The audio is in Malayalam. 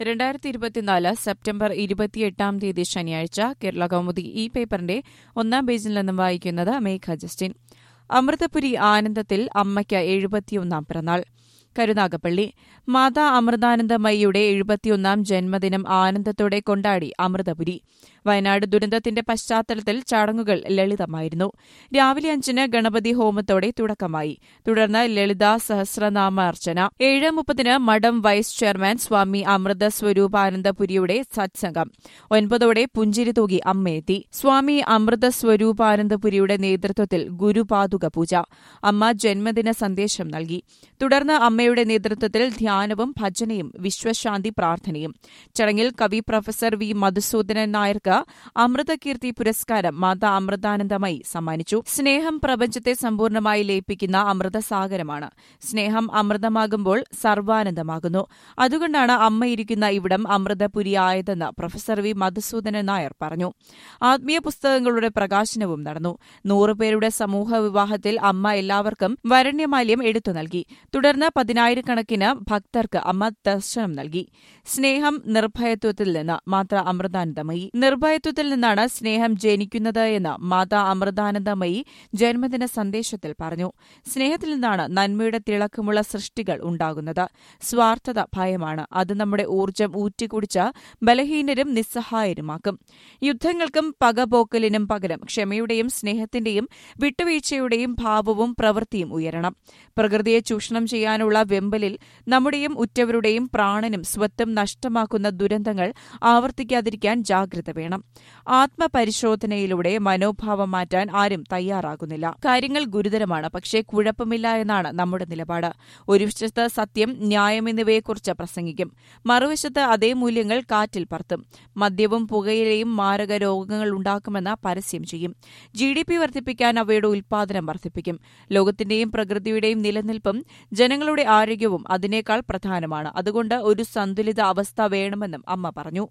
രണ്ടായിരത്തി ഇരുപത്തിനാല് സെപ്റ്റംബർ ഇരുപത്തിയെട്ടാം തീയതി ശനിയാഴ്ച കേരള കൗമുദി ഈ പേപ്പറിന്റെ ഒന്നാം പേജിൽ നിന്നും വായിക്കുന്നത് മേഘ ജസ്റ്റിൻ അമൃതപുരി ആനന്ദത്തിൽ അമ്മയ്ക്ക് എഴുപത്തിയൊന്നാം പിറന്നാൾ കരുനാഗപ്പള്ളി മാതാ അമൃതാനന്ദമയിയുടെ എഴുപത്തിയൊന്നാം ജന്മദിനം ആനന്ദത്തോടെ കൊണ്ടാടി അമൃതപുരി വയനാട് ദുരന്തത്തിന്റെ പശ്ചാത്തലത്തിൽ ചടങ്ങുകൾ ലളിതമായിരുന്നു രാവിലെ അഞ്ചിന് ഗണപതി ഹോമത്തോടെ തുടക്കമായി തുടർന്ന് ലളിത സഹസ്രനാമാർച്ചന ഏഴ് മുപ്പതിന് മഠം വൈസ് ചെയർമാൻ സ്വാമി അമൃത സ്വരൂപാനന്ദപുരിയുടെ സത്സംഗം ഒൻപതോടെ പുഞ്ചിരി തൂകി അമ്മയെത്തി സ്വാമി അമൃത സ്വരൂപാനന്ദപുരിയുടെ നേതൃത്വത്തിൽ ഗുരുപാതുക പൂജ അമ്മ ജന്മദിന സന്ദേശം നൽകി തുടർന്ന് അമ്മയുടെ നേതൃത്വത്തിൽ ധ്യാനവും ഭജനയും വിശ്വശാന്തി പ്രാർത്ഥനയും ചടങ്ങിൽ കവി പ്രൊഫസർ വി മധുസൂദനൻ നായർക്ക് അമൃതകീർത്തി പുരസ്കാരം മാതാ അമൃതാനന്ദമയി സമ്മാനിച്ചു സ്നേഹം പ്രപഞ്ചത്തെ സമ്പൂർണ്ണമായി ലയിപ്പിക്കുന്ന അമൃതസാഗരമാണ് സ്നേഹം അമൃതമാകുമ്പോൾ സർവാനന്ദമാകുന്നു അതുകൊണ്ടാണ് അമ്മയിരിക്കുന്ന ഇവിടം അമൃതപുരിയായതെന്ന് പ്രൊഫസർ വി മധുസൂദനൻ നായർ പറഞ്ഞു ആത്മീയ പുസ്തകങ്ങളുടെ പ്രകാശനവും നടന്നു നൂറുപേരുടെ സമൂഹ വിവാഹത്തിൽ അമ്മ എല്ലാവർക്കും വരണ്യമാല്യം എടുത്തു നൽകി തുടർന്ന് പതിനായിരക്കണക്കിന് ഭക്തർക്ക് അമ്മ ദർശനം നൽകി സ്നേഹം നിർഭയത്വത്തിൽ നിന്ന് മാത്ര അമൃതാനന്ദമയി നിർഭയത്വത്തിൽ നിന്നാണ് സ്നേഹം ജനിക്കുന്നത് എന്ന് മാതാ അമൃതാനന്ദമയി ജന്മദിന സന്ദേശത്തിൽ പറഞ്ഞു സ്നേഹത്തിൽ നിന്നാണ് നന്മയുടെ തിളക്കമുള്ള സൃഷ്ടികൾ ഉണ്ടാകുന്നത് സ്വാർത്ഥത ഭയമാണ് അത് നമ്മുടെ ഊർജ്ജം ഊറ്റിക്കുടിച്ച് ബലഹീനരും നിസ്സഹായരുമാക്കും യുദ്ധങ്ങൾക്കും പകപോക്കലിനും പകരം ക്ഷമയുടെയും സ്നേഹത്തിന്റെയും വിട്ടുവീഴ്ചയുടെയും ഭാവവും പ്രവൃത്തിയും ഉയരണം പ്രകൃതിയെ ചൂഷണം ചെയ്യാനുള്ള വെമ്പലിൽ നമ്മുടെയും ഉറ്റവരുടെയും പ്രാണനും സ്വത്തും നഷ്ടമാക്കുന്ന ദുരന്തങ്ങൾ ആവർത്തിക്കാതിരിക്കാൻ ജാഗ്രത വേണം ആത്മപരിശോധനയിലൂടെ മനോഭാവം മാറ്റാൻ ആരും തയ്യാറാകുന്നില്ല കാര്യങ്ങൾ ഗുരുതരമാണ് പക്ഷേ കുഴപ്പമില്ല എന്നാണ് നമ്മുടെ നിലപാട് ഒരു വശത്ത് സത്യം ന്യായം എന്നിവയെക്കുറിച്ച് പ്രസംഗിക്കും മറുവശത്ത് അതേ മൂല്യങ്ങൾ കാറ്റിൽ പറത്തും മദ്യവും പുകയിലയും മാരക രോഗങ്ങൾ ഉണ്ടാക്കുമെന്ന് പരസ്യം ചെയ്യും ജി ഡി പി വർദ്ധിപ്പിക്കാൻ അവയുടെ ഉൽപാദനം വർദ്ധിപ്പിക്കും ലോകത്തിന്റെയും പ്രകൃതിയുടെയും നിലനിൽപ്പും ജനങ്ങളുടെ ആരോഗ്യവും അതിനേക്കാൾ പ്രധാനമാണ് അതുകൊണ്ട് ഒരു സന്തുലിത അവസ്ഥ വേണമെന്നും അമ്മ പറഞ്ഞു